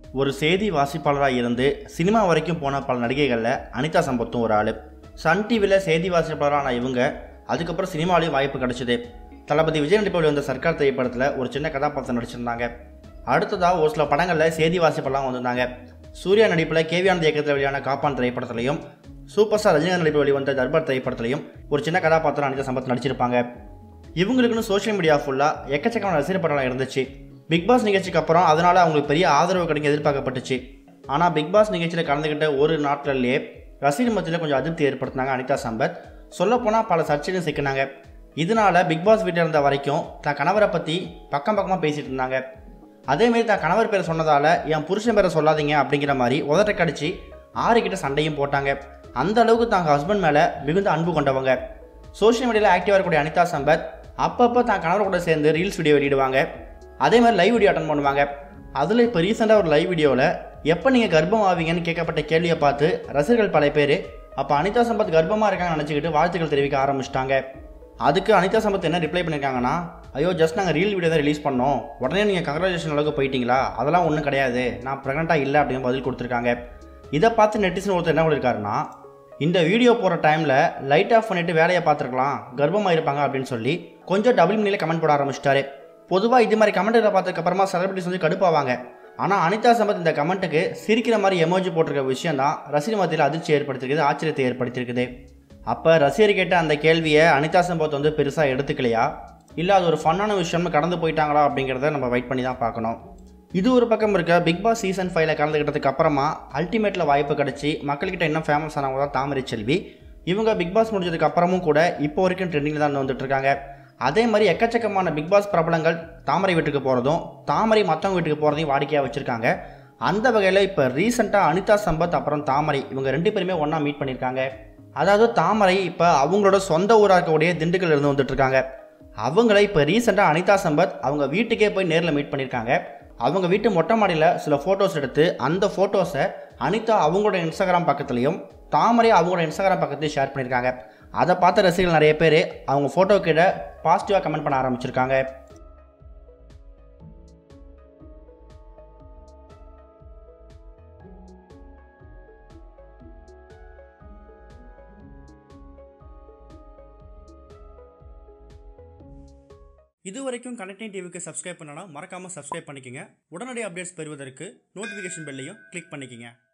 ஒரு செய்தி வாசிப்பாளராக இருந்து சினிமா வரைக்கும் போன பல நடிகைகளில் அனிதா சம்பத்தும் ஒரு ஆள் சன் டிவியில் செய்தி வாசிப்பாளரான இவங்க அதுக்கப்புறம் சினிமாலையும் வாய்ப்பு கிடைச்சிது தளபதி விஜய் நடிப்பில் வந்த சர்க்கார் திரைப்படத்தில் ஒரு சின்ன கதாபாத்திரம் நடிச்சிருந்தாங்க அடுத்ததாக ஒரு சில படங்களில் செய்தி வாசிப்பெல்லாம் வந்திருந்தாங்க சூர்யா நடிப்பில் கேவியானந்த இயக்கத்தில் வெளியான காப்பான் திரைப்படத்திலையும் சூப்பர் ஸ்டார் ரஜினிகாந்த் நடிப்பில் வெளிவந்த தர்பார் திரைப்படத்திலையும் ஒரு சின்ன கதாபாத்திரம் அனிதா சம்பத் நடிச்சிருப்பாங்க இவங்களுக்குன்னு சோஷியல் மீடியா ஃபுல்லாக எக்கச்சக்கமான ரசிகர் படம் இருந்துச்சு பிக் பாஸ் நிகழ்ச்சிக்கு அப்புறம் அதனால் அவங்களுக்கு பெரிய ஆதரவு கிடைக்க எதிர்பார்க்கப்பட்டுச்சு ஆனால் பிக் பாஸ் நிகழ்ச்சியில் கலந்துக்கிட்ட ஒரு நாட்கள்லேயே ரசிகர் மத்தியில் கொஞ்சம் அதிருப்தி ஏற்படுத்தினாங்க அனிதா சம்பத் சொல்லப்போனால் பல சர்ச்சையிலும் சிக்கினாங்க இதனால பிக் பாஸ் வீட்டில் இருந்த வரைக்கும் தன் கணவரை பற்றி பக்கம் பக்கமாக பேசிட்டு இருந்தாங்க அதேமாரி தான் கணவர் பேரை சொன்னதால் என் புருஷன் பேரை சொல்லாதீங்க அப்படிங்கிற மாதிரி உதட்ட கடிச்சு ஆறுகிட்ட சண்டையும் போட்டாங்க அந்த அளவுக்கு தாங்க ஹஸ்பண்ட் மேலே மிகுந்த அன்பு கொண்டவங்க சோஷியல் மீடியாவில் ஆக்டிவாக இருக்கக்கூடிய அனிதா சம்பத் அப்பப்போ தான் கணவர் கூட சேர்ந்து ரீல்ஸ் வீடியோ வெளியிடுவாங்க அதே மாதிரி லைவ் வீடியோ அட்டன் பண்ணுவாங்க அதில் இப்போ ரீசெண்டாக ஒரு லைவ் வீடியோவில் எப்போ நீங்கள் கர்ப்பம் ஆவீங்கன்னு கேட்கப்பட்ட கேள்வியை பார்த்து ரசிகர்கள் பல பேர் அப்போ அனிதா சம்பத் கர்ப்பமாக இருக்காங்கன்னு நினச்சிக்கிட்டு வாழ்த்துக்கள் தெரிவிக்க ஆரம்பிச்சிட்டாங்க அதுக்கு அனிதா சம்பத் என்ன ரிப்ளை பண்ணியிருக்காங்கன்னா ஐயோ ஜஸ்ட் நாங்கள் ரீல் வீடியோ தான் ரிலீஸ் பண்ணோம் உடனே நீங்கள் கங்க்ராச்சுலேஷன் அளவுக்கு போயிட்டீங்களா அதெல்லாம் ஒன்றும் கிடையாது நான் ப்ரெக்னெண்ட்டாக இல்லை அப்படின்னு பதில் கொடுத்துருக்காங்க இதை பார்த்து நெட்டிசன் ஒருத்தர் என்ன சொல்லியிருக்காருன்னா இந்த வீடியோ போகிற டைமில் லைட் ஆஃப் பண்ணிவிட்டு வேலையை பார்த்துருக்கலாம் கர்ப்பமாக இருப்பாங்க அப்படின்னு சொல்லி கொஞ்சம் டபுள் மணியில் கமெண்ட் போட ஆரம்பிச்சிட்டாரு பொதுவாக இது மாதிரி கமெண்ட்டில் பார்த்ததுக்கப்புறமா செலிபிரிட்டிஸ் வந்து கடுப்பாவாங்க ஆனால் அனிதா சம்பத் இந்த கமெண்ட்டுக்கு சிரிக்கிற மாதிரி எமோஜி போட்டிருக்க விஷயம் தான் ரசிகர் மத்தியில் அதிர்ச்சி ஏற்படுத்திருக்குது ஆச்சரியத்தை ஏற்படுத்தியிருக்குது அப்போ ரசிகர் கேட்ட அந்த கேள்வியை அனிதா சம்பத் வந்து பெருசாக எடுத்துக்கலையா இல்லை அது ஒரு ஃபன்னான விஷயம்னு கடந்து போயிட்டாங்களா அப்படிங்கிறத நம்ம வெயிட் பண்ணி தான் பார்க்கணும் இது ஒரு பக்கம் இருக்க பிக் பாஸ் சீசன் ஃபைவ்ல கலந்துக்கிட்டதுக்கு அப்புறமா அல்டிமேட்டில் வாய்ப்பு கிடச்சி மக்கள்கிட்ட இன்னும் ஃபேமஸ் ஆனவங்க தான் தாமரை செல்வி இவங்க பிக் பாஸ் முடிஞ்சதுக்கு அப்புறமும் கூட இப்போ வரைக்கும் ட்ரெண்டிங்கில் தான் வந்துட்டு இருக்காங்க அதே மாதிரி எக்கச்சக்கமான பிக் பாஸ் பிரபலங்கள் தாமரை வீட்டுக்கு போகிறதும் தாமரை மற்றவங்க வீட்டுக்கு போகிறதையும் வாடிக்கையாக வச்சுருக்காங்க அந்த வகையில் இப்போ ரீசெண்டாக அனிதா சம்பத் அப்புறம் தாமரை இவங்க ரெண்டு பேருமே ஒன்றா மீட் பண்ணியிருக்காங்க அதாவது தாமரை இப்போ அவங்களோட சொந்த ஊராக இருக்கக்கூடிய திண்டுக்கல் இருந்து வந்துட்டு இருக்காங்க அவங்கள இப்போ ரீசெண்டாக அனிதா சம்பத் அவங்க வீட்டுக்கே போய் நேரில் மீட் பண்ணியிருக்காங்க அவங்க வீட்டு மொட்டை மாடியில் சில ஃபோட்டோஸ் எடுத்து அந்த ஃபோட்டோஸை அனிதா அவங்களோட இன்ஸ்டாகிராம் பக்கத்துலையும் தாமரை அவங்களோட இன்ஸ்டாகிராம் பக்கத்துலையும் ஷேர் பண்ணியிருக்காங்க அதை பார்த்த ரசிகர்கள் நிறைய பேர் அவங்க ஃபோட்டோ கீழே பாசிட்டிவாக கமெண்ட் பண்ண ஆரம்பிச்சிருக்காங்க இது வரைக்கும் கனெக்டிங் டிவிக்கு சப்ஸ்கிரைப் பண்ணனா மறக்காமல் சப்ஸ்கிரைப் பண்ணிக்கங்க உடனடி அப்டேட்ஸ் பெறுவதற்கு நோட்டிஃபிகேஷன் பெல்லையும் கிளிக் பண்ணிக்கங்க